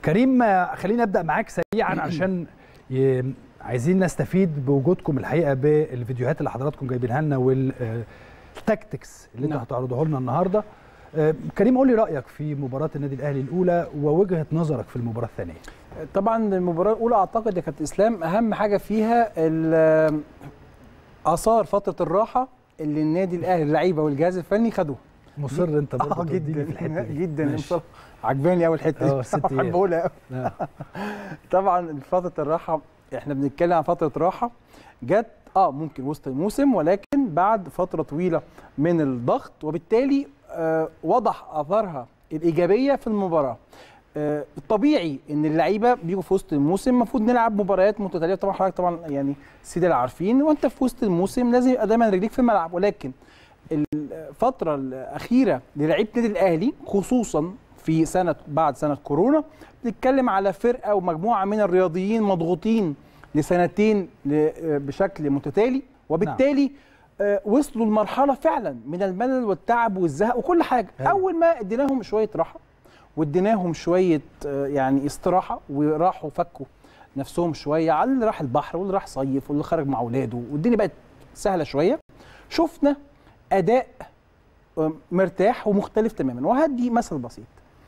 كريم آه، خليني ابدا معاك سريعا عشان ي... عايزين نستفيد بوجودكم الحقيقه بالفيديوهات اللي حضراتكم جايبينها لنا والتكتكس اللي انتوا نعم. هتعرضوه لنا النهارده آه، كريم قول لي رايك في مباراه النادي الاهلي الاولى ووجهه نظرك في المباراه الثانيه طبعا المباراه الاولى اعتقد يا كابتن اسلام اهم حاجه فيها ال- اثار فتره الراحه اللي النادي الاهلي اللعيبه والجهاز الفني خدوها مصر انت برضه اه توديني جدا في الحته دي جدا ماشي. بصراحة. عجباني قوي الحته اه، دي ست بحب ايام. اقولها قوي آه. طبعا فتره الراحه احنا بنتكلم عن فتره راحه جت اه ممكن وسط الموسم ولكن بعد فتره طويله من الضغط وبالتالي آه وضح اثرها الايجابيه في المباراه آه الطبيعي ان اللعيبه بيجوا في وسط الموسم المفروض نلعب مباريات متتاليه طبعا حضرتك طبعا يعني سيدي العارفين وانت في وسط الموسم لازم يبقى دايما رجليك في الملعب ولكن الفتره الاخيره للعيبه النادي الاهلي خصوصا في سنه بعد سنه كورونا بنتكلم على فرقه ومجموعه من الرياضيين مضغوطين لسنتين ل- بشكل متتالي وبالتالي آه، وصلوا لمرحله فعلا من الملل والتعب والزهق وكل حاجه أيوة. اول ما اديناهم شويه راحه واديناهم شويه آه، يعني استراحه وراحوا فكوا نفسهم شويه على اللي راح البحر واللي راح صيف واللي خرج مع اولاده والدنيا بقت سهله شويه شفنا اداء آه، مرتاح ومختلف تماما وهدي مثل بسيط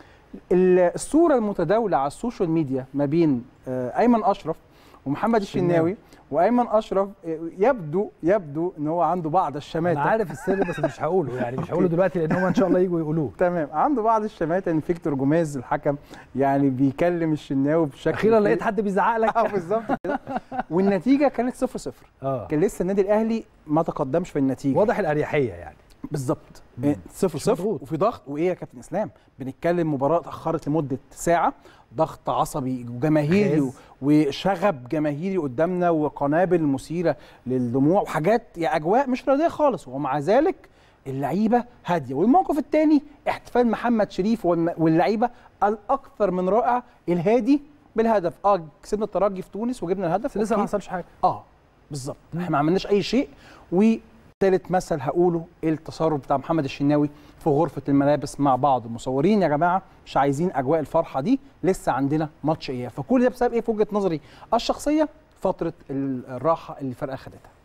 ال- الصوره المتداوله على السوشيال ميديا ما بين آه، ايمن اشرف ومحمد الشناوي وايمن اشرف آه، يبدو يبدو ان هو عنده بعض انا الشماتة عارف السر بس مش هقوله يعني مش هقوله دلوقتي لان هم ان شاء الله يجوا يقولوه تمام عنده بعض الشماتة ان فيكتور جوميز الحكم يعني بيكلم الشناوي بشكل اخيرا لقيت حد بيزعق لك اه بالظبط كده والنتيجه كانت 0 0 اه كان لسه النادي الاهلي ما تقدمش في النتيجه واضح الاريحيه يعني بالظبط مم. صفر مش صفر مضغوط. وفي ضغط وايه يا كابتن اسلام بنتكلم مباراه اتاخرت لمده ساعه ضغط عصبي وجماهيري غاز. وشغب جماهيري قدامنا وقنابل مثيره للدموع وحاجات يا اجواء مش راضيه خالص ومع ذلك اللعيبه هاديه والموقف الثاني احتفال محمد شريف والم- واللعيبه الاكثر من رائع الهادي بالهدف اه كسبنا الترجي في تونس وجبنا الهدف بس لسه ما أوكي. حصلش حاجه اه بالظبط احنا ما عملناش اي شيء وثالث مثل هقوله التصرف بتاع محمد الشناوي في غرفه الملابس مع بعض المصورين يا جماعه مش عايزين اجواء الفرحه دي لسه عندنا ماتش اياب فكل ده بسبب ايه في وجهه نظري الشخصيه فتره ال- الراحه اللي الفرقه خدتها